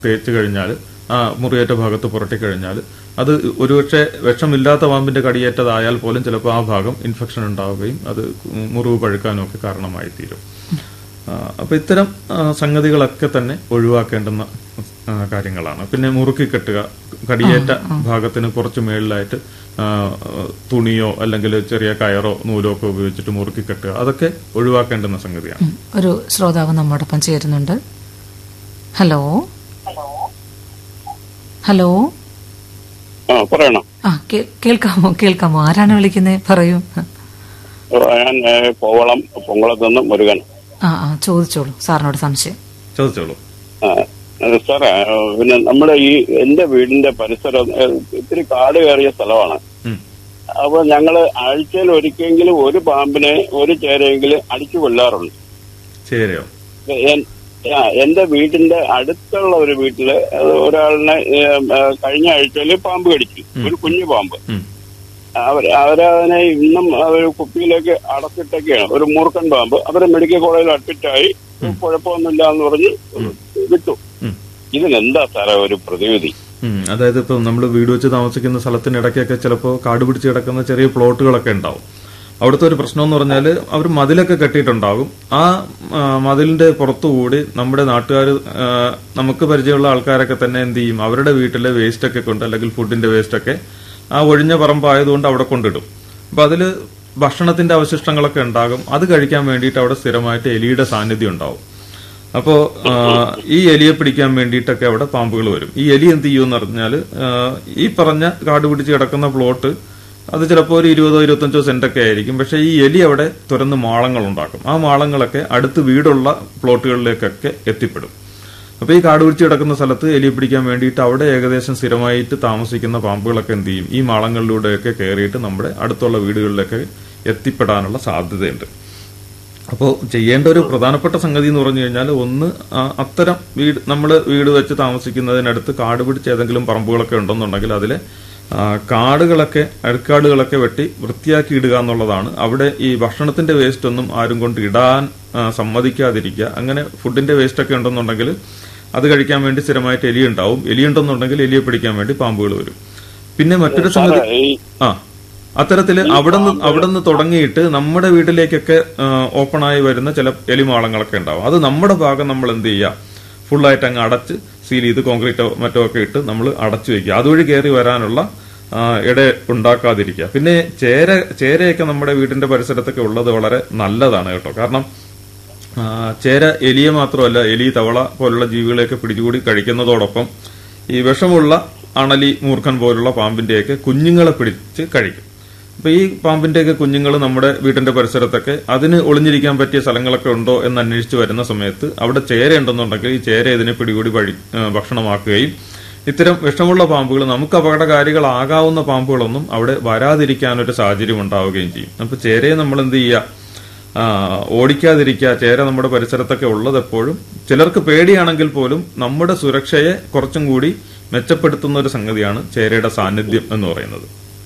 തേച്ച് കഴിഞ്ഞാൽ ആ മുറിയേറ്റ ഭാഗത്ത് പുരട്ടി കഴിഞ്ഞാൽ അത് ഒരുപക്ഷെ വിഷമില്ലാത്ത പാമ്പിന്റെ കടിയേറ്റതായാൽ പോലും ചിലപ്പോൾ ആ ഭാഗം ഇൻഫെക്ഷൻ ഉണ്ടാവുകയും അത് മുറിവ് പഴുക്കാനും ഒക്കെ കാരണമായി തീരും ആ, അപ്പൊ ഇത്തരം ആ, സംഗതികളൊക്കെ തന്നെ ഒഴിവാക്കേണ്ടുന്ന ആ, കാര്യങ്ങളാണ് പിന്നെ മുറുക്കി കെട്ടുക കടിയേറ്റ ഭാഗത്തിന് കുറച്ച് മേളിലായിട്ട് ആ, തുണിയോ അല്ലെങ്കിൽ ചെറിയ കയറോ നൂലോ ഒക്കെ ഉപയോഗിച്ചിട്ട് മുറുക്കി കെട്ടുക അതൊക്കെ ഒഴിവാക്കേണ്ടുന്ന സംഗതിയാണ് ഉം, ഒരു ശ്രോതാവ് നമ്മോടൊപ്പം ചേരുന്നുണ്ട് ഹലോ ഹലോ ആ പറയണം ആ കേ- കേൾക്കാമോ കേൾക്കാമോ ആരാണ് വിളിക്കുന്നത് പറയൂ ഞാൻ ഏ, കോവളം പൊങ്കുളത്ത് നിന്ന് മുരുകൻ ആ ആ ചോദിച്ചോളൂ സാറിനോട് സംശയം ചോദിച്ചോളൂ ആ, ഏ, സാറേ ഏ, പിന്നെ നമ്മുടെ ഈ എന്റെ വീടിന്റെ പരിസരം ഏ, ഇത്തിരി കാട് കയറിയ സ്ഥലമാണ് ഉം. അപ്പൊ ഞങ്ങള് ആഴ്ചയിൽ ഒരിക്കലെങ്കിലും ഒരു പാമ്പിനെ ഒരു ചേരെങ്കിലും അടിച്ചു കൊല്ലാറുണ്ട് ശരിയോ എൻ- ആ, എന്റെ വീടിന്റെ അടുത്തുള്ള ഒരു വീട്ടില് അത് ഒരാളിനെ ഏ, ഏ, കഴിഞ്ഞ ആഴ്ചയിൽ പാമ്പ് കടിച്ചു ഒരു കുഞ്ഞു പാമ്പ് ഉം. അവർ അവരതിനെ ഇന്നും ഒരു കുപ്പിയിലേക്ക് അടച്ചിട്ടൊക്കെയാണ് ഒരു മൂർഖൻ പാമ്പ് അവരെ മെഡിക്കൽ കോളേജിൽ അഡ്മിറ്റായി കുഴപ്പമൊന്നുമില്ല എന്ന് പറഞ്ഞ് വിട്ടു ഉം. ഇതിനെന്താ സാറേ ഒരു പ്രതിവിധി ഉം. അതായത് ഇപ്പം നമ്മൾ വീട് വെച്ച് താമസിക്കുന്ന സ്ഥലത്തിനിടയ്ക്കൊക്കെ ചിലപ്പോൾ കാട് പിടിച്ച് കിടക്കുന്ന ചെറിയ പ്ലോട്ടുകളൊക്കെ ഉണ്ടാവും അവിടുത്തെ ഒരു പ്രശ്നം എന്ന് പറഞ്ഞാൽ അവർ മതിലൊക്കെ കെട്ടിയിട്ടുണ്ടാകും ആ ആ, മതിലിന്റെ പുറത്തുകൂടി നമ്മുടെ നാട്ടുകാർ നമുക്ക് പരിചയമുള്ള ആൾക്കാരൊക്കെ തന്നെ എന്ത് ചെയ്യും അവരുടെ വീട്ടിലെ വേസ്റ്റ് ഒക്കെ കൊണ്ട് അല്ലെങ്കിൽ ഫുഡിന്റെ വേസ്റ്റ് ഒക്കെ ആ ഒഴിഞ്ഞ പറമ്പായതുകൊണ്ട് അവിടെ കൊണ്ടിടും അപ്പൊ അതില് ഭക്ഷണത്തിന്റെ അവശിഷ്ടങ്ങളൊക്കെ ഉണ്ടാകും അത് കഴിക്കാൻ വേണ്ടിയിട്ട് അവിടെ സ്ഥിരമായിട്ട് എലിയുടെ സാന്നിധ്യം ഉണ്ടാവും അപ്പോ ആ, ഈ എലിയെ പിടിക്കാൻ വേണ്ടിയിട്ടൊക്കെ അവിടെ പാമ്പുകൾ വരും ഈ എലി എന്ത് ചെയ്യുമെന്ന് പറഞ്ഞാൽ ഈ പറഞ്ഞ കാട് പിടിച്ച് കിടക്കുന്ന പ്ലോട്ട് അത് ചിലപ്പോൾ ഒരു ഇരുപതോ ഇരുപത്തഞ്ചോ സെന്റ് ഒക്കെ ആയിരിക്കും പക്ഷെ ഈ എലി അവിടെ തുറന്ന് മാളങ്ങൾ ഉണ്ടാക്കും ആ മാളങ്ങളൊക്കെ അടുത്ത് വീടുള്ള പ്ലോട്ടുകളിലേക്കൊക്കെ എത്തിപ്പെടും അപ്പൊ ഈ കാട് പിടിച്ച് കിടക്കുന്ന സ്ഥലത്ത് എലിയെ പിടിക്കാൻ വേണ്ടിയിട്ട് അവിടെ ഏകദേശം സ്ഥിരമായിട്ട് താമസിക്കുന്ന പാമ്പുകളൊക്കെ എന്ത് ചെയ്യും ഈ മാളങ്ങളിലൂടെയൊക്കെ കയറിയിട്ട് നമ്മുടെ അടുത്തുള്ള വീടുകളിലൊക്കെ എത്തിപ്പെടാനുള്ള സാധ്യതയുണ്ട് അപ്പോൾ ചെയ്യേണ്ട ഒരു പ്രധാനപ്പെട്ട സംഗതി എന്ന് പറഞ്ഞു കഴിഞ്ഞാൽ ഒന്ന് ആ, അത്തരം വീട് നമ്മൾ വീട് വെച്ച് താമസിക്കുന്നതിനടുത്ത് കാട് പിടിച്ച് ഏതെങ്കിലും പറമ്പുകളൊക്കെ ഉണ്ടെന്നുണ്ടെങ്കിൽ അതിലെ ആ, കാടുകളൊക്കെ അഴുക്കാടുകളൊക്കെ വെട്ടി വൃത്തിയാക്കി ഇടുക എന്നുള്ളതാണ് അവിടെ ഈ ഭക്ഷണത്തിന്റെ വേസ്റ്റ് ഒന്നും ആരും കൊണ്ട് ഇടാൻ ആ, സമ്മതിക്കാതിരിക്കുക അങ്ങനെ ഫുഡിന്റെ വേസ്റ്റ് ഒക്കെ ഉണ്ടെന്നുണ്ടെങ്കിൽ അത് കഴിക്കാൻ വേണ്ടി സ്ഥിരമായിട്ട് എലി ഉണ്ടാവും എലി ഉണ്ടെന്നുണ്ടെങ്കിൽ എലിയെ പിടിക്കാൻ വേണ്ടി പാമ്പുകൾ വരും പിന്നെ മറ്റൊരു സംഗതി സാറേ ഈ ആ അത്തരത്തില് അവിടെ നിന്ന് അവിടെ നിന്ന് തുടങ്ങിയിട്ട് നമ്മുടെ വീട്ടിലേക്കൊക്കെ ഓപ്പൺ ആയി വരുന്ന ചില എലിമാളങ്ങളൊക്കെ ഉണ്ടാവും അത് നമ്മുടെ ഭാഗം നമ്മൾ എന്ത് ചെയ്യുക ഫുള്ളായിട്ട് അങ്ങ് അടച്ച് സീൽ ചെയ്ത് കോൺക്രീറ്റോ മറ്റോ ഒക്കെ ഇട്ട് നമ്മൾ അടച്ചു വെക്കുക അതുവഴി കയറി വരാനുള്ള ആ, ഇട ഉണ്ടാക്കാതിരിക്കുക പിന്നെ ചേര ചേരയൊക്കെ നമ്മുടെ വീടിന്റെ പരിസരത്തൊക്കെ ഉള്ളത് വളരെ നല്ലതാണ് കേട്ടോ കാരണം ആ, ചേര എലിയെ മാത്രമല്ല എലി തവള പോലുള്ള ജീവികളെയൊക്കെ പിടിച്ചുകൂടി കഴിക്കുന്നതോടൊപ്പം ഈ വിഷമുള്ള അണലി മൂർഖൻ പോലുള്ള പാമ്പിന്റെയൊക്കെ കുഞ്ഞുങ്ങളെ പിടിച്ച് കഴിക്കും അപ്പൊ ഈ പാമ്പിന്റെയൊക്കെ കുഞ്ഞുങ്ങൾ നമ്മുടെ വീടിന്റെ പരിസരത്തൊക്കെ അതിന് ഒളിഞ്ഞിരിക്കാൻ പറ്റിയ സ്ഥലങ്ങളൊക്കെ ഉണ്ടോ എന്ന് അന്വേഷിച്ച് വരുന്ന സമയത്ത് അവിടെ ചേര ഉണ്ടെന്നുണ്ടെങ്കിൽ ഈ ചേര ഇതിനെ പിടികൂടി വഴി ആ, ഭക്ഷണമാക്കുകയും ഇത്തരം വിഷമുള്ള പാമ്പുകൾ നമുക്ക് അപകടകാരികളാകാവുന്ന പാമ്പുകളൊന്നും അവിടെ വരാതിരിക്കാനൊരു സാഹചര്യം ഉണ്ടാവുകയും ചെയ്യും അപ്പൊ ചേരയെ നമ്മൾ എന്ത് ചെയ്യുക ആ, ഓടിക്കാതിരിക്കുക ചേര നമ്മുടെ പരിസരത്തൊക്കെ ഉള്ളത് എപ്പോഴും ചിലർക്ക് പേടിയാണെങ്കിൽ പോലും നമ്മുടെ സുരക്ഷയെ കുറച്ചും കൂടി മെച്ചപ്പെടുത്തുന്ന ഒരു സംഗതിയാണ് ചേരയുടെ സാന്നിധ്യം എന്ന് പറയുന്നത്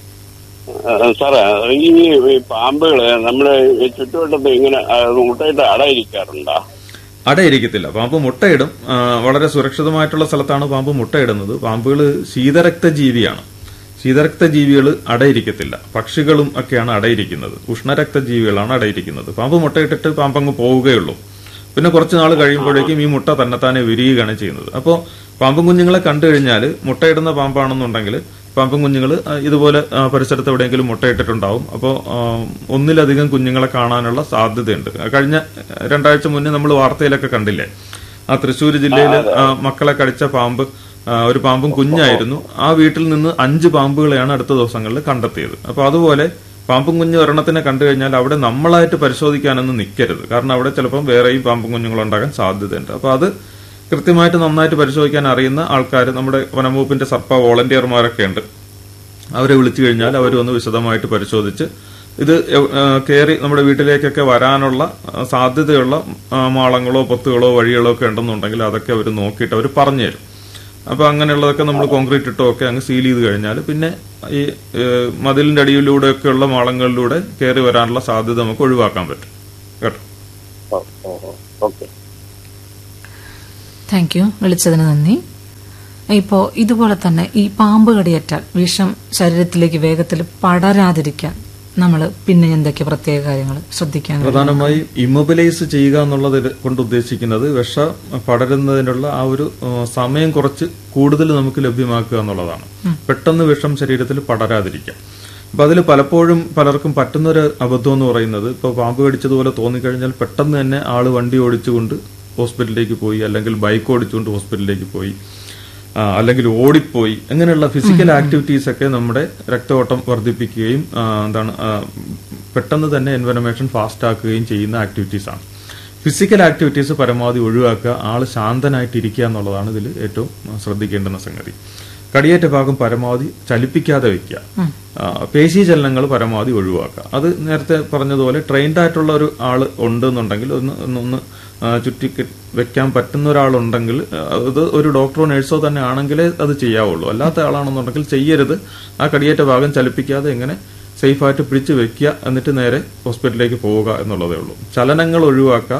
ആ, സാറേ ഈ ഈ പാമ്പുകള് നമ്മുടെ ഈ ചുറ്റുവട്ടത്ത് ഇങ്ങനെ ആ, മുട്ടയിട്ട് അടയിരിക്കാറുണ്ടോ അടയിരിക്കത്തില്ല പാമ്പ് മുട്ടയിടും ആ, വളരെ സുരക്ഷിതമായിട്ടുള്ള സ്ഥലത്താണ് പാമ്പ് മുട്ടയിടുന്നത് പാമ്പുകൾ ശീതരക്ത ജീവിയാണ് ശീതരക്ത ജീവികൾ അടയിരിക്കത്തില്ല പക്ഷികളും ഒക്കെയാണ് അടയിരിക്കുന്നത് ഉഷ്ണരക്ത ജീവികളാണ് അടയിരിക്കുന്നത് പാമ്പ് മുട്ടയിട്ടിട്ട് പാമ്പ് അങ്ങ് പോവുകയുള്ളൂ പിന്നെ കുറച്ച് നാൾ കഴിയുമ്പോഴേക്കും ഈ മുട്ട തന്നെത്താനെ വിരിയുകയാണ് ചെയ്യുന്നത് അപ്പോൾ പാമ്പും കുഞ്ഞുങ്ങളെ കണ്ടു കഴിഞ്ഞാൽ മുട്ടയിടുന്ന പാമ്പാണെന്നുണ്ടെങ്കിൽ പാമ്പും കുഞ്ഞുങ്ങൾ ഇതുപോലെ ആ, പരിസരത്ത് എവിടെയെങ്കിലും മുട്ടയിട്ടിട്ടുണ്ടാവും അപ്പോൾ ഒന്നിലധികം കുഞ്ഞുങ്ങളെ കാണാനുള്ള സാധ്യതയുണ്ട് കഴിഞ്ഞ രണ്ടാഴ്ച മുന്നേ നമ്മൾ വാർത്തയിലൊക്കെ കണ്ടില്ലേ ആ തൃശ്ശൂർ ജില്ലയിൽ മക്കളെ കടിച്ച പാമ്പ് ആ, ഒരു പാമ്പും കുഞ്ഞായിരുന്നു ആ വീട്ടിൽ നിന്ന് അഞ്ച് പാമ്പുകളെയാണ് അടുത്ത ദിവസങ്ങളിൽ കണ്ടെത്തിയത് അപ്പൊ അതുപോലെ പാമ്പും കുഞ്ഞ് ഒരെണ്ണത്തിനെ കണ്ടു കഴിഞ്ഞാൽ അവിടെ നമ്മളായിട്ട് പരിശോധിക്കാനൊന്നും നിൽക്കരുത് കാരണം അവിടെ ചിലപ്പം വേറെയും പാമ്പും കുഞ്ഞുങ്ങളുണ്ടാകാൻ സാധ്യതയുണ്ട് അപ്പൊ അത് കൃത്യമായിട്ട് നന്നായിട്ട് പരിശോധിക്കാൻ അറിയുന്ന ആൾക്കാർ നമ്മുടെ വനംവകുപ്പിന്റെ സർപ്പ വോളണ്ടിയർമാരൊക്കെ ഉണ്ട് അവരെ വിളിച്ചു കഴിഞ്ഞാൽ അവർ വന്ന് വിശദമായിട്ട് പരിശോധിച്ച് ഇത് എവ്- ആ, കയറി നമ്മുടെ വീട്ടിലേക്കൊക്കെ വരാനുള്ള ആ, സാധ്യതയുള്ള ആ, മാളങ്ങളോ പൊത്തുകളോ വഴികളോ ഒക്കെ ഉണ്ടെന്നുണ്ടെങ്കിൽ അതൊക്കെ അവർ നോക്കിയിട്ട് അവർ പറഞ്ഞുതരും അപ്പൊ അങ്ങനെയുള്ളതൊക്കെ നമ്മൾ കോൺക്രീറ്റ് ഇട്ടോ ഒക്കെ അങ്ങ് സീൽ ചെയ്ത് കഴിഞ്ഞാൽ പിന്നെ ഈ ഏഹ്, മതിലിന്റെ അടിയിലൂടെയൊക്കെയുള്ള മാളങ്ങളിലൂടെ കയറി വരാനുള്ള സാധ്യത നമുക്ക് ഒഴിവാക്കാൻ പറ്റും കേട്ടോ ഓ, ഓ, ഓ. ഓക്കെ താങ്ക് യു വിളിച്ചതിന് നന്ദി ഇപ്പോ ഇതുപോലെ തന്നെ ഈ പാമ്പ് കടിയേറ്റാൽ വിഷം ശരീരത്തിലേക്ക് വേഗത്തിൽ പടരാതിരിക്കാൻ നമ്മൾ പിന്നെ എന്തൊക്കെ പ്രത്യേക കാര്യങ്ങൾ ശ്രദ്ധിക്കാൻ പ്രധാനമായും ഇമ്മൊബിലൈസ് ചെയ്യുക എന്നുള്ളത് കൊണ്ട് ഉദ്ദേശിക്കുന്നത് വിഷ പടരുന്നതിനുള്ള ആ ഒരു ആ, സമയം കുറച്ച് കൂടുതൽ നമുക്ക് ലഭ്യമാക്കുക എന്നുള്ളതാണ് പെട്ടെന്ന് വിഷം ശരീരത്തിൽ പടരാതിരിക്കാം അപ്പൊ അതിൽ പലപ്പോഴും പലർക്കും പറ്റുന്നൊരു അബദ്ധം എന്ന് പറയുന്നത് ഇപ്പൊ പാമ്പ് കടിച്ചതുപോലെ തോന്നിക്കഴിഞ്ഞാൽ പെട്ടെന്ന് തന്നെ ആള് വണ്ടി ഓടിച്ചുകൊണ്ട് ഹോസ്പിറ്റലിലേക്ക് പോയി അല്ലെങ്കിൽ ബൈക്ക് ഓടിച്ചുകൊണ്ട് ഹോസ്പിറ്റലിലേക്ക് പോയി ആ, അല്ലെങ്കിൽ ഓടിപ്പോയി അങ്ങനെയുള്ള ഫിസിക്കൽ ആക്ടിവിറ്റീസ് ഒക്കെ നമ്മുടെ രക്തഓട്ടം വർദ്ധിപ്പിക്കുകയും ആ, എന്താണ് ആ, പെട്ടെന്ന് തന്നെ എൻവനമേഷൻ ഫാസ്റ്റ് ആക്കുകയും ചെയ്യുന്ന ആക്ടിവിറ്റീസ് ആണ് ഫിസിക്കൽ ആക്ടിവിറ്റീസ് പരമാവധി ഒഴിവാക്കുക ആള് ശാന്തനായിട്ടിരിക്കുക എന്നുള്ളതാണ് ഇതിൽ ഏറ്റവും ആ, ശ്രദ്ധിക്കേണ്ടുന്ന സംഗതി കടിയേറ്റ ഭാഗം പരമാവധി ചലിപ്പിക്കാതെ വെക്കുക ആ, പേശി ചലനങ്ങൾ പരമാവധി ഒഴിവാക്കുക അത് നേരത്തെ പറഞ്ഞതുപോലെ ട്രെയിൻഡ് ആയിട്ടുള്ള ഒരു ആള് ഉണ്ടെന്നുണ്ടെങ്കിൽ ഒന്ന് ഒന്ന് ഒന്ന് ആ, ചുറ്റി കെ- വെക്കാൻ പറ്റുന്ന ഒരാളുണ്ടെങ്കിൽ ആ, അത് ഒരു ഡോക്ടറോ നഴ്സോ തന്നെ ആണെങ്കിലേ അത് ചെയ്യാവുള്ളൂ അല്ലാത്ത ആളാണെന്നുണ്ടെങ്കിൽ ചെയ്യരുത് ആ കടിയേറ്റ ഭാഗം ചലിപ്പിക്കാതെ എങ്ങനെ സേഫായിട്ട് പിടിച്ചു വെക്കുക എന്നിട്ട് നേരെ ഹോസ്പിറ്റലിലേക്ക് പോവുക എന്നുള്ളതേ ഉള്ളൂ ചലനങ്ങൾ ഒഴിവാക്കുക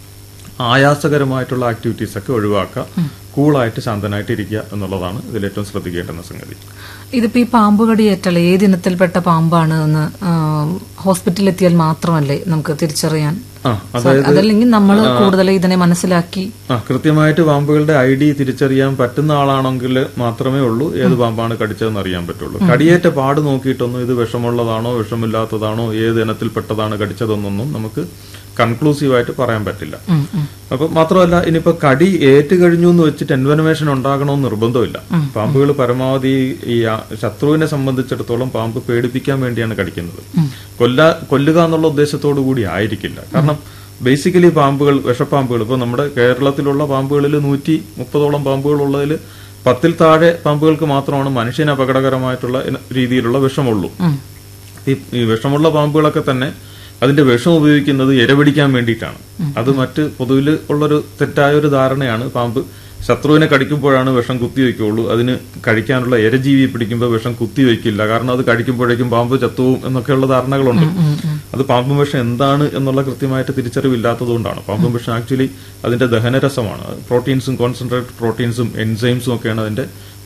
ആയാസകരമായിട്ടുള്ള ആക്ടിവിറ്റീസ് ഒക്കെ ഒഴിവാക്കുക കൂളായിട്ട് ശാന്തനായിട്ട് ഇരിക്കുക എന്നുള്ളതാണ് ഇതിൽ ഏറ്റവും ശ്രദ്ധിക്കേണ്ടുന്ന സംഗതി ഇതിപ്പോ ഈ പാമ്പ് കടിയേറ്റാൽ ഏത് ഇനത്തിൽപ്പെട്ട പാമ്പാണ് എന്ന് ഹോസ്പിറ്റലിൽ എത്തിയാൽ മാത്രമല്ലേ നമുക്ക് തിരിച്ചറിയാൻ ആ അതായത് അതല്ലെങ്കിൽ നമ്മൾ കൂടുതൽ ഇതിനെ മനസ്സിലാക്കി ആ കൃത്യമായിട്ട് പാമ്പുകളുടെ ഐ ഡി തിരിച്ചറിയാൻ പറ്റുന്ന ആളാണെങ്കിൽ മാത്രമേ ഉള്ളൂ ഏത് പാമ്പാണ് കടിച്ചതെന്ന് അറിയാൻ പറ്റുള്ളൂ കടിയേറ്റ പാട് നോക്കിയിട്ടൊന്നും ഇത് വിഷമുള്ളതാണോ വിഷമില്ലാത്തതാണോ ഏത് ഇനത്തിൽപ്പെട്ടതാണ് കടിച്ചതെന്നൊന്നും നമുക്ക് കൺക്ലൂസീവായിട്ട് പറയാൻ പറ്റില്ല ഉം, ഉം. അപ്പൊ മാത്രമല്ല ഇനിയിപ്പോ കടി ഏറ്റ് കഴിഞ്ഞു എന്ന് വെച്ചിട്ട് എൻവനമേഷൻ ഉണ്ടാകണമെന്ന് നിർബന്ധമില്ല പാമ്പുകൾ പരമാവധി ഈ ആ ശത്രുവിനെ സംബന്ധിച്ചിടത്തോളം പാമ്പ് പേടിപ്പിക്കാൻ വേണ്ടിയാണ് കടിക്കുന്നത് കൊല്ല കൊല്ലുക എന്നുള്ള ഉദ്ദേശത്തോടു കൂടി ആയിരിക്കില്ല കാരണം ബേസിക്കലി പാമ്പുകൾ വിഷപ്പാമ്പുകൾ ഇപ്പൊ നമ്മുടെ കേരളത്തിലുള്ള പാമ്പുകളിൽ നൂറ്റി മുപ്പതോളം പാമ്പുകൾ ഉള്ളതിൽ പത്തിൽ താഴെ പാമ്പുകൾക്ക് മാത്രമാണ് മനുഷ്യന് അപകടകരമായിട്ടുള്ള ഇന- രീതിയിലുള്ള വിഷമുള്ളൂ ഉം. ഈ ഈ വിഷമുള്ള പാമ്പുകളൊക്കെ തന്നെ അതിന്റെ വിഷം ഉപയോഗിക്കുന്നത് ഇരപിടിക്കാൻ വേണ്ടിയിട്ടാണ് അത് മറ്റ് പൊതുവിൽ ഉള്ളൊരു തെറ്റായ ഒരു ധാരണയാണ് പാമ്പ് ശത്രുവിനെ കടിക്കുമ്പോഴാണ് വിഷം കുത്തിവെക്കുള്ളൂ അതിന് കഴിക്കാനുള്ള ഇരജീവിയെ പിടിക്കുമ്പോൾ വിഷം കുത്തിവെക്കില്ല കാരണം അത് കഴിക്കുമ്പോഴേക്കും പാമ്പ് ചത്തുവും എന്നൊക്കെയുള്ള ധാരണകളുണ്ട് അത് പാമ്പും വിഷം എന്താണ് എന്നുള്ള കൃത്യമായിട്ട് തിരിച്ചറിവില്ലാത്തതുകൊണ്ടാണ് പാമ്പും വിഷം ആക്ച്വലി അതിന്റെ ദഹനരസമാണ് പ്രോട്ടീൻസും കോൺസെൻട്രേറ്റഡ് പ്രോട്ടീൻസും എൻസൈംസും ഒക്കെയാണ് അതിന്റെ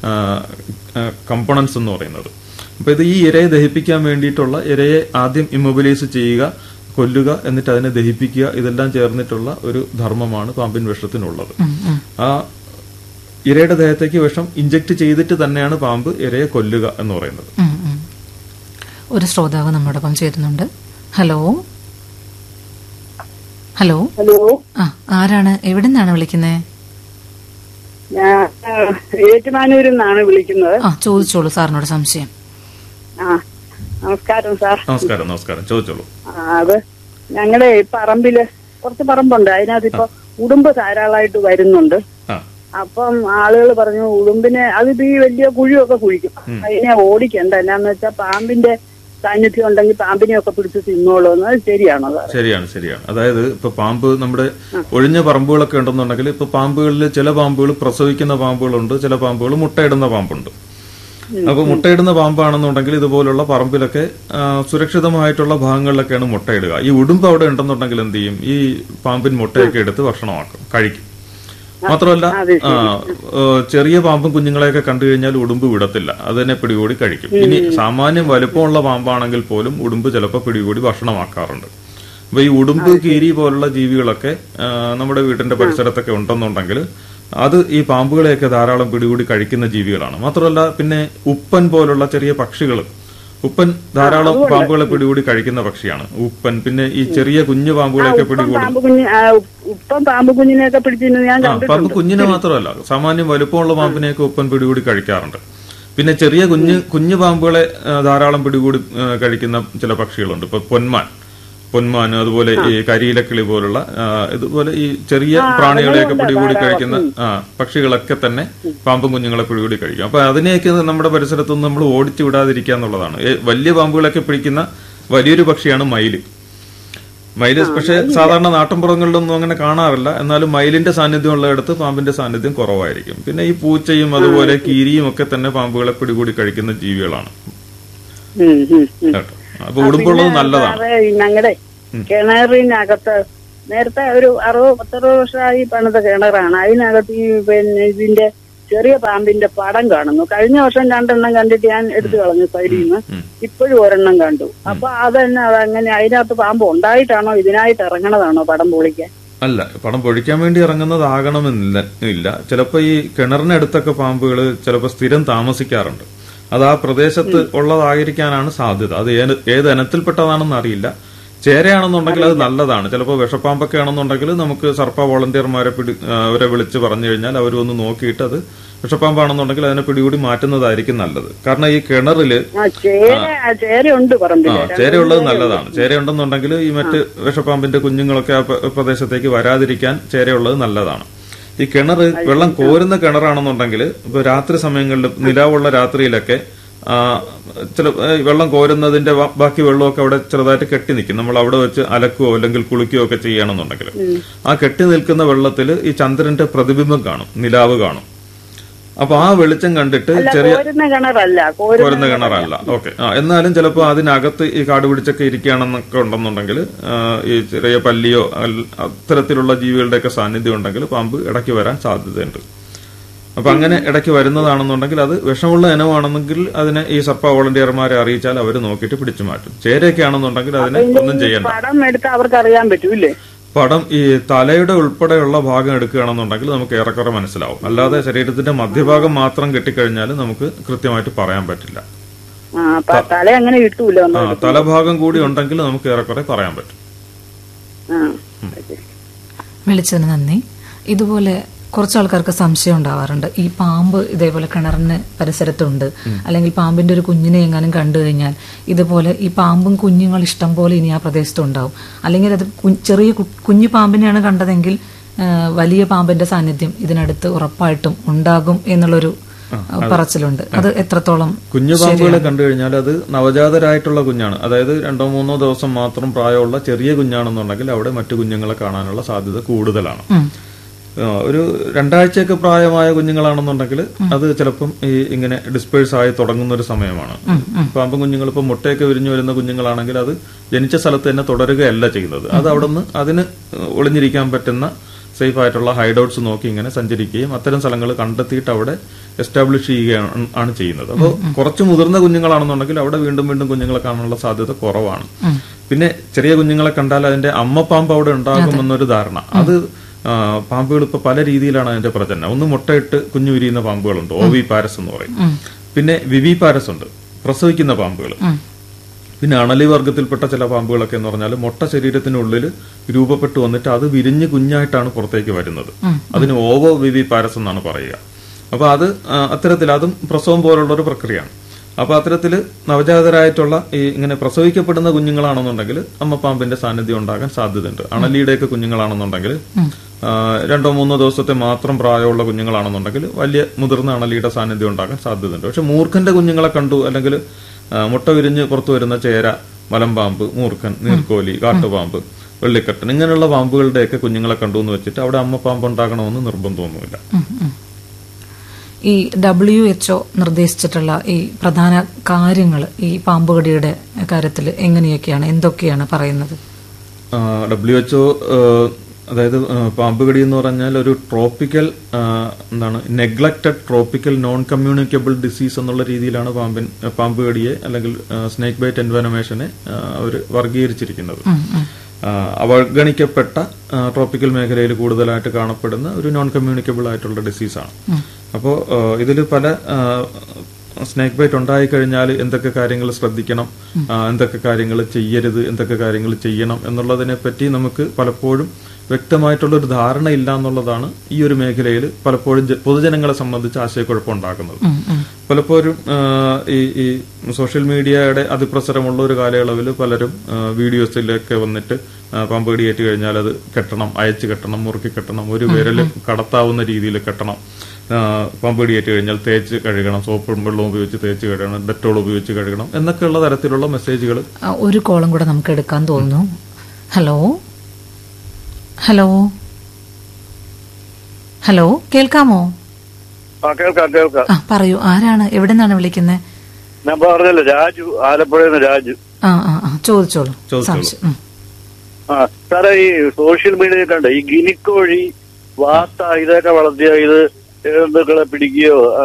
കമ്പണൻസ് എന്ന് പറയുന്നത് അപ്പൊ ഇത് ഈ ഇരയെ ദഹിപ്പിക്കാൻ വേണ്ടിയിട്ടുള്ള ഇരയെ ആദ്യം ഇമ്മൊബിലൈസ് ചെയ്യുക കൊല്ലുക എന്നിട്ട് അതിനെ ദഹിപ്പിക്കുക ഇതെല്ലാം ചേർന്നിട്ടുള്ള ഒരു ധർമ്മമാണ് പാമ്പിൻ വിഷത്തിനുള്ളത് ആ ഇരയുടെ ദേഹത്തേക്ക് വിഷം ഇഞ്ചക്ട് ചെയ്തിട്ട് തന്നെയാണ് പാമ്പ് ഇരയെ കൊല്ലുക എന്ന് പറയുന്നത് ഉം, ഉം. ഒരു ശ്രോതാവ് നമ്മോടൊപ്പം ചേരുന്നുണ്ട് ഹലോ ഹലോ ഹലോ ആ ആരാണ് എവിടെ നിന്നാണ് വിളിക്കുന്നത് ഞാൻ ഏറ്റുമാനൂരിൽ നിന്നാണ് വിളിക്കുന്നത് ആ ചോദിച്ചോളൂ സാറിനോട് സംശയം ആ നമസ്കാരം സാർ നമസ്കാരം നമസ്കാരം ചോദിച്ചോളൂ ആ, അത് ഞങ്ങളുടെ ഈ പറമ്പില് കുറച്ച് പറമ്പുണ്ട് അതിനകത്ത് ഇപ്പൊ ഉടുമ്പ് ധാരാളമായിട്ട് വരുന്നുണ്ട് ആ അപ്പം ആളുകൾ പറഞ്ഞു ഉടുമ്പിനെ അതിപ്പോ ഈ വലിയ കുഴിയൊക്കെ കുഴിക്കും അതിനെ ഓടിക്കണ്ട എന്നാന്ന് വെച്ചാൽ പാമ്പിന്റെ സാന്നിധ്യം ഉണ്ടെങ്കിൽ പാമ്പിനെയൊക്കെ പിടിച്ച് തിന്നോളൂ എന്ന് അത് ശരിയാണോ സാർ ശരിയാണ് ശരിയാണ് അതായത് ഇപ്പൊ പാമ്പ് നമ്മുടെ ഒഴിഞ്ഞ പറമ്പുകളൊക്കെ ഉണ്ടെന്നുണ്ടെങ്കിൽ ഇപ്പൊ പാമ്പുകളിൽ ചില പാമ്പുകൾ പ്രസവിക്കുന്ന പാമ്പുകളുണ്ട് ചില പാമ്പുകൾ മുട്ടയിടുന്ന പാമ്പുണ്ട് അപ്പൊ മുട്ടയിടുന്ന പാമ്പാണെന്നുണ്ടെങ്കിൽ ഇതുപോലുള്ള പറമ്പിലൊക്കെ ആ, സുരക്ഷിതമായിട്ടുള്ള ഭാഗങ്ങളിലൊക്കെയാണ് മുട്ടയിടുക ഈ ഉടുമ്പ് അവിടെ ഉണ്ടെന്നുണ്ടെങ്കിൽ എന്ത് ചെയ്യും ഈ പാമ്പിൻ മുട്ടയൊക്കെ എടുത്ത് ഭക്ഷണമാക്കും കഴിക്കും മാത്രമല്ല ആ, ഏ, ചെറിയ പാമ്പും കുഞ്ഞുങ്ങളെയൊക്കെ കണ്ടു കഴിഞ്ഞാൽ ഉടുമ്പ് വിടത്തില്ല അതിനെ പിടികൂടി കഴിക്കും ഇനി സാമാന്യം വലുപ്പമുള്ള പാമ്പാണെങ്കിൽ പോലും ഉടുമ്പ് ചിലപ്പോൾ പിടികൂടി ഭക്ഷണമാക്കാറുണ്ട് അപ്പൊ ഈ ഉടുമ്പ് കീരി പോലുള്ള ജീവികളൊക്കെ ആ, നമ്മുടെ വീടിന്റെ പരിസരത്തൊക്കെ ഉണ്ടെന്നുണ്ടെങ്കിൽ അത് ഈ പാമ്പുകളെയൊക്കെ ധാരാളം പിടികൂടി കഴിക്കുന്ന ജീവികളാണ് മാത്രമല്ല പിന്നെ ഉപ്പൻ പോലുള്ള ചെറിയ പക്ഷികൾ ഉപ്പൻ ധാരാളം പാമ്പുകളെ പിടികൂടി കഴിക്കുന്ന പക്ഷിയാണ് ഉപ്പൻ പിന്നെ ഈ ചെറിയ കുഞ്ഞു പാമ്പുകളെയൊക്കെ ഉപ്പം പിടികൂടി പാമ്പ് കുഞ്ഞ് ആ, ഉപ്പം പാമ്പ് കുഞ്ഞിനെയൊക്കെ പിടിച്ചിരുന്നു ഞാൻ ആ പാമ്പ് കണ്ടിട്ടുണ്ട് കുഞ്ഞിനെ മാത്രമല്ല സാമാന്യം വലുപ്പമുള്ള പാമ്പിനെയൊക്കെ ഉപ്പൻ പിടികൂടി കഴിക്കാറുണ്ട് പിന്നെ ചെറിയ കുഞ്ഞ് കുഞ്ഞു പാമ്പുകളെ ആ, ധാരാളം പിടികൂടി ആ, കഴിക്കുന്ന ചില പക്ഷികളുണ്ട് ഇപ്പൊ പൊന്മാൻ പൊന്മാൻ അതുപോലെ ഈ കരിയിലക്കിളി പോലുള്ള ആ, ഇതുപോലെ ഈ ചെറിയ പ്രാണികളെയൊക്കെ പിടികൂടി കഴിക്കുന്ന ആ പക്ഷികളൊക്കെ തന്നെ പാമ്പും കുഞ്ഞുങ്ങളെ പിടികൂടി കഴിക്കും അപ്പൊ അതിനെയൊക്കെ നമ്മുടെ പരിസരത്തൊന്നും നമ്മൾ ഓടിച്ചു വിടാതിരിക്കുക എന്നുള്ളതാണ് ഏ, വലിയ പാമ്പുകളൊക്കെ പിടിക്കുന്ന വലിയൊരു പക്ഷിയാണ് മയില് മയില് പക്ഷെ സാധാരണ നാട്ടിൻപുറങ്ങളിലൊന്നും അങ്ങനെ കാണാറില്ല എന്നാലും മയിലിന്റെ സാന്നിധ്യം ഉള്ളിടത്ത് പാമ്പിന്റെ സാന്നിധ്യം കുറവായിരിക്കും പിന്നെ ഈ പൂച്ചയും അതുപോലെ കീരിയും ഒക്കെ തന്നെ പാമ്പുകളെ പിടികൂടി കഴിക്കുന്ന ജീവികളാണ് ഉം, ഉം, ഉം. കേട്ടോ അപ്പൊ ഉടുമ്പുള്ളത് നല്ലതാണ് സാറേ, ഈ ഞങ്ങളുടെ കിണറിനകത്ത് നേരത്തെ ഒരു അറുപത് പത്തറുപത് വർഷമായി പണിത കിണറാണ് അതിനകത്ത് ഈ പിന്നെ ഇതിന്റെ ചെറിയ പാമ്പിന്റെ പടം കാണുന്നു കഴിഞ്ഞ വർഷം രണ്ടെണ്ണം കണ്ടിട്ട് ഞാൻ എടുത്തു കളഞ്ഞു സൈഡിൽ നിന്ന് ഉം. ഇപ്പോഴും ഒരെണ്ണം കണ്ടു അപ്പൊ അതന്നെ അതങ്ങനെ അതിനകത്ത് പാമ്പ് ഉണ്ടായിട്ടാണോ ഇതിനായിട്ട് ഇറങ്ങണതാണോ പടം പൊളിക്കാൻ അല്ല പടം പൊഴിക്കാൻ വേണ്ടി ഇറങ്ങുന്നതാകണമെന്നില്ല ഇല്ല ചിലപ്പോൾ ഈ കിണറിനടുത്തൊക്കെ പാമ്പുകൾ ചിലപ്പോൾ സ്ഥിരം താമസിക്കാറുണ്ട് അത് ആ പ്രദേശത്ത് ഉള്ളതായിരിക്കാനാണ് സാധ്യത അത് ഏത് ഏത് ഇനത്തിൽപ്പെട്ടതാണെന്ന് അറിയില്ല ചേരയാണെന്നുണ്ടെങ്കിൽ അത് നല്ലതാണ് ചിലപ്പോൾ വിഷപ്പാമ്പൊക്കെ ആണെന്നുണ്ടെങ്കിൽ നമുക്ക് സർപ്പ വോളണ്ടിയർമാരെ പിടി ആ, അവരെ വിളിച്ച് പറഞ്ഞു കഴിഞ്ഞാൽ അവർ ഒന്ന് നോക്കിയിട്ട് അത് വിഷപ്പാമ്പാണെന്നുണ്ടെങ്കിൽ അതിനെ പിടികൂടി മാറ്റുന്നതായിരിക്കും നല്ലത് കാരണം ഈ കിണറില് ആ ചേര ആ ചേരയുണ്ട് ആ പറമ്പില് ചേരയുള്ളത് നല്ലതാണ് ചേരയുണ്ടെന്നുണ്ടെങ്കിൽ ഈ മറ്റ് വിഷപ്പാമ്പിന്റെ കുഞ്ഞുങ്ങളൊക്കെ ആ പ്ര- പ്രദേശത്തേക്ക് വരാതിരിക്കാൻ ചേരയുള്ളത് നല്ലതാണ് ഈ കിണർ വെള്ളം കോരുന്ന കിണറാണെന്നുണ്ടെങ്കിൽ ഇപ്പൊ രാത്രി സമയങ്ങളിൽ നിലാവുള്ള രാത്രിയിലൊക്കെ ആ, ചില ഏ, വെള്ളം കോരുന്നതിന്റെ ബാ- ബാക്കി വെള്ളമൊക്കെ അവിടെ ചെറുതായിട്ട് കെട്ടി നിൽക്കും നമ്മൾ അവിടെ വെച്ച് അലക്കുകയോ അല്ലെങ്കിൽ കുളിക്കുകയോ ഒക്കെ ചെയ്യണമെന്നുണ്ടെങ്കിൽ ആ കെട്ടി നിൽക്കുന്ന വെള്ളത്തിൽ ഈ ചന്ദ്രന്റെ പ്രതിബിംബം കാണും നിലാവ് കാണും അപ്പൊ ആ വെളിച്ചം കണ്ടിട്ട് ചെറിയ കോരുന്ന കിണറല്ല കോരുന്ന കോരുന്ന കിണറല്ല ഓക്കെ ആ എന്നാലും ചിലപ്പോൾ അതിനകത്ത് ഈ കാട് പിടിച്ചൊക്കെ ഇരിക്കുകയാണെന്നൊക്കെ ഉണ്ടെന്നുണ്ടെങ്കിൽ ആ, ഈ ചെറിയ പല്ലിയോ അൽ- അത്തരത്തിലുള്ള ജീവികളുടെയൊക്കെ സാന്നിധ്യം ഉണ്ടെങ്കിൽ പാമ്പ് ഇടയ്ക്ക് വരാൻ സാധ്യതയുണ്ട് അപ്പൊ അങ്ങനെ ഇടയ്ക്ക് വരുന്നതാണെന്നുണ്ടെങ്കിൽ അത് വിഷമുള്ള ഇനമാണെന്നെങ്കിൽ അതിനെ ഈ സർപ്പ വോളണ്ടിയർമാരെ അറിയിച്ചാൽ അവർ നോക്കിയിട്ട് പിടിച്ചു മാറ്റും ചേരയൊക്കെ ആണെന്നുണ്ടെങ്കിൽ അതിനെ ഒന്നും ചെയ്യണ്ട പടം എടുത്ത് അവർക്ക് അറിയാൻ പറ്റൂല്ലേ പടം ഈ തലയുടെ ഉൾപ്പെടെയുള്ള ഭാഗം എടുക്കുകയാണെന്നുണ്ടെങ്കിൽ നമുക്ക് ഏറെക്കുറെ മനസ്സിലാവും അല്ലാതെ ശരീരത്തിന്റെ മധ്യഭാഗം മാത്രം കെട്ടിക്കഴിഞ്ഞാൽ നമുക്ക് കൃത്യമായിട്ട് പറയാൻ പറ്റില്ല ആ അപ്പൊ തല അങ്ങനെ കിട്ടൂല ആ തലഭാഗം കൂടി ഉണ്ടെങ്കിൽ നമുക്ക് ഏറെക്കുറെ പറയാൻ പറ്റും ആ വിളിച്ചതിന് നന്ദി ഇതുപോലെ കുറച്ച് ആൾക്കാർക്ക് സംശയം ഉണ്ടാവാറുണ്ട് ഈ പാമ്പ് ഇതേപോലെ കിണറിന് പരിസരത്തുണ്ട് അല്ലെങ്കിൽ പാമ്പിന്റെ ഒരു കുഞ്ഞിനെ എങ്ങാനും കണ്ടു കഴിഞ്ഞാൽ ഇതുപോലെ ഈ പാമ്പും കുഞ്ഞുങ്ങൾ ഇഷ്ടം പോലെ ഇനി ആ പ്രദേശത്ത് ഉണ്ടാവും അല്ലെങ്കിൽ അത് കു- ചെറിയ കു- കുഞ്ഞു പാമ്പിനെയാണ് കണ്ടതെങ്കിൽ ആ, വലിയ പാമ്പിന്റെ സാന്നിധ്യം ഇതിനടുത്ത് ഉറപ്പായിട്ടും ഉണ്ടാകും എന്നുള്ളൊരു പറച്ചിലുണ്ട് അത് എത്രത്തോളം കുഞ്ഞു പാമ്പുകളെ കണ്ടു കഴിഞ്ഞാൽ അത് നവജാതരായിട്ടുള്ള കുഞ്ഞാണ് അതായത് രണ്ടോ മൂന്നോ ദിവസം മാത്രം പ്രായമുള്ള ചെറിയ കുഞ്ഞാണെന്നുണ്ടെങ്കിൽ അവിടെ മറ്റു കുഞ്ഞുങ്ങളെ കാണാനുള്ള സാധ്യത കൂടുതലാണ് ഉം. ആ, ഒരു രണ്ടാഴ്ചയൊക്കെ പ്രായമായ കുഞ്ഞുങ്ങളാണെന്നുണ്ടെങ്കിൽ അത് ചിലപ്പം ഈ ഇങ്ങനെ ഡിസ്പേഴ്സ് ആയി തുടങ്ങുന്ന ഒരു സമയമാണ് പാമ്പും കുഞ്ഞുങ്ങൾ ഇപ്പം മുട്ടയൊക്കെ വിരിഞ്ഞു വരുന്ന കുഞ്ഞുങ്ങളാണെങ്കിൽ അത് ജനിച്ച സ്ഥലത്ത് തന്നെ തുടരുകയല്ല ചെയ്യുന്നത് അത് അവിടെ നിന്ന് അതിന് ഒളിഞ്ഞിരിക്കാൻ പറ്റുന്ന സേഫ് ആയിട്ടുള്ള ഹൈഡൌട്ട്സ് നോക്കി ഇങ്ങനെ സഞ്ചരിക്കുകയും അത്തരം സ്ഥലങ്ങൾ കണ്ടെത്തിയിട്ട് അവിടെ എസ്റ്റാബ്ലിഷ് ചെയ്യുകയാണ് ആണ് ചെയ്യുന്നത് അപ്പോൾ കുറച്ച് മുതിർന്ന കുഞ്ഞുങ്ങളാണെന്നുണ്ടെങ്കിൽ അവിടെ വീണ്ടും വീണ്ടും കുഞ്ഞുങ്ങളെ കാണാനുള്ള സാധ്യത കുറവാണ് പിന്നെ ചെറിയ കുഞ്ഞുങ്ങളെ കണ്ടാൽ അതിന്റെ അമ്മ പാമ്പ് അവിടെ ഉണ്ടാകുമെന്നൊരു ധാരണ അത് ആ, പാമ്പുകൾ ഇപ്പൊ പല രീതിയിലാണ് അതിന്റെ പ്രചരണം ഒന്ന് മുട്ടയിട്ട് കുഞ്ഞു വിരിയുന്ന പാമ്പുകളുണ്ട് ഓവി പാരസ് എന്ന് പറയും പിന്നെ വിവി പാരസ് ഉണ്ട് പ്രസവിക്കുന്ന പാമ്പുകൾ പിന്നെ അണലി വർഗത്തിൽപ്പെട്ട ചില പാമ്പുകളൊക്കെ എന്ന് പറഞ്ഞാൽ മുട്ട ശരീരത്തിനുള്ളിൽ രൂപപ്പെട്ടു വന്നിട്ട് അത് വിരിഞ്ഞ് കുഞ്ഞായിട്ടാണ് പുറത്തേക്ക് വരുന്നത് അതിന് ഓവോ വിവി പാരസ് എന്നാണ് പറയുക അപ്പൊ അത് ആ, അത്തരത്തിൽ അതും പ്രസവം പോലുള്ള ഒരു പ്രക്രിയയാണ് അപ്പൊ അത്തരത്തില് നവജാതരായിട്ടുള്ള ഈ ഇങ്ങനെ പ്രസവിക്കപ്പെടുന്ന കുഞ്ഞുങ്ങളാണെന്നുണ്ടെങ്കിൽ അമ്മപ്പാമ്പിന്റെ സാന്നിധ്യം ഉണ്ടാകാൻ സാധ്യതയുണ്ട് അണലിയുടെയൊക്കെ കുഞ്ഞുങ്ങളാണെന്നുണ്ടെങ്കിൽ ആ, രണ്ടോ മൂന്നോ ദിവസത്തെ മാത്രം പ്രായമുള്ള കുഞ്ഞുങ്ങളാണെന്നുണ്ടെങ്കിൽ വലിയ മുതിർന്ന അണലിയുടെ സാന്നിധ്യം ഉണ്ടാകാൻ സാധ്യതയുണ്ട് പക്ഷെ മൂർഖന്റെ കുഞ്ഞുങ്ങളെ കണ്ടു അല്ലെങ്കിൽ ആ, മുട്ട വിരിഞ്ഞ് പുറത്തു വരുന്ന ചേര മലമ്പാമ്പ് മൂർഖൻ നീർക്കോലി കാട്ടുപാമ്പ് വെള്ളിക്കട്ടൻ ഇങ്ങനെയുള്ള പാമ്പുകളുടെയൊക്കെ കുഞ്ഞുങ്ങളെ കണ്ടു എന്ന് വെച്ചിട്ട് അവിടെ അമ്മ പാമ്പ് ഉണ്ടാകണമെന്ന് നിർബന്ധമൊന്നുമില്ല ഉം, ഉം. ഈ ഡബ്ല്യു എച്ച്ഒ നിർദ്ദേശിച്ചിട്ടുള്ള ഈ പ്രധാന കാര്യങ്ങൾ ഈ പാമ്പുകടിയുടെ കാര്യത്തിൽ എങ്ങനെയൊക്കെയാണ് എന്തൊക്കെയാണ് പറയുന്നത് ഡബ്ല്യു എച്ച്ഒ അതായത് ആ, പാമ്പ് കടി എന്ന് പറഞ്ഞാൽ ഒരു ട്രോപ്പിക്കൽ ആ, എന്താണ് neglected tropical non communicable disease എന്നുള്ള രീതിയിലാണ് പാമ്പിൻ പാമ്പ് കടിയെ അല്ലെങ്കിൽ സ്നേക്ക് ബൈറ്റ് എൻവനമേഷനെ അവർ വർഗീകരിച്ചിരിക്കുന്നത് ആ, അവഗണിക്കപ്പെട്ട ആ, ട്രോപ്പിക്കൽ മേഖലയിൽ കൂടുതലായിട്ട് കാണപ്പെടുന്ന ഒരു നോൺ കമ്മ്യൂണിക്കബിൾ ആയിട്ടുള്ള ഡിസീസാണ് അപ്പോൾ ഇതിൽ പല സ്നേക്ക് ബൈറ്റ് ഉണ്ടായി കഴിഞ്ഞാൽ എന്തൊക്കെ കാര്യങ്ങൾ ശ്രദ്ധിക്കണം ആ, എന്തൊക്കെ കാര്യങ്ങൾ ചെയ്യരുത് എന്തൊക്കെ കാര്യങ്ങൾ ചെയ്യണം എന്നുള്ളതിനെ പറ്റി നമുക്ക് പലപ്പോഴും വ്യക്തമായിട്ടുള്ള ഒരു ധാരണ ഇല്ല എന്നുള്ളതാണ് ഈ ഒരു മേഖലയിൽ പലപ്പോഴും ജ- പൊതുജനങ്ങളെ സംബന്ധിച്ച് ആശയക്കുഴപ്പം ഉണ്ടാക്കുന്നത് പലപ്പോഴും ആ, ഈ ഈ സോഷ്യൽ മീഡിയയുടെ അതിപ്രസരമുള്ള ഒരു കാലയളവിൽ പലരും ആ, വീഡിയോസിലൊക്കെ വന്നിട്ട് ആ, പാമ്പ് കടിയേറ്റ് കഴിഞ്ഞാൽ അത് കെട്ടണം അയച്ചു കെട്ടണം മുറുക്കി കെട്ടണം ഒരു വിരൽ കടത്താവുന്ന രീതിയിൽ കെട്ടണം ആ, പാമ്പ് കടിയേറ്റ് കഴിഞ്ഞാൽ തേച്ച് കഴുകണം സോപ്പും വെള്ളവും ഉപയോഗിച്ച് തേച്ച് കഴുകണം ഡെറ്റോൾ ഉപയോഗിച്ച് കഴുകണം എന്നൊക്കെയുള്ള തരത്തിലുള്ള മെസ്സേജുകൾ ആ, ഒരു കോളും കൂടെ നമുക്ക് എടുക്കാൻ തോന്നുന്നു ഹലോ ഹലോ ഹലോ കേൾക്കാമോ ആ കേൾക്കാം കേൾക്കാം ആ പറയൂ ആരാണ് എവിടെ നിന്നാണ് വിളിക്കുന്നത് ഞാൻ പറഞ്ഞല്ലോ രാജു ആലപ്പുഴയിൽ നിന്ന് രാജു ആ ആ ആ ചോദിച്ചോളൂ ചോദിച്ചോളൂ. സംശയം ഉം. ആ സാറേ ഈ സോഷ്യൽ മീഡിയയിൽ കണ്ട ഈ ഗിനിക്കോഴി വാത്ത ഇതൊക്കെ വളർത്തിയ ഇത് ജന്തുക്കളെ പിടിക്കുകയോ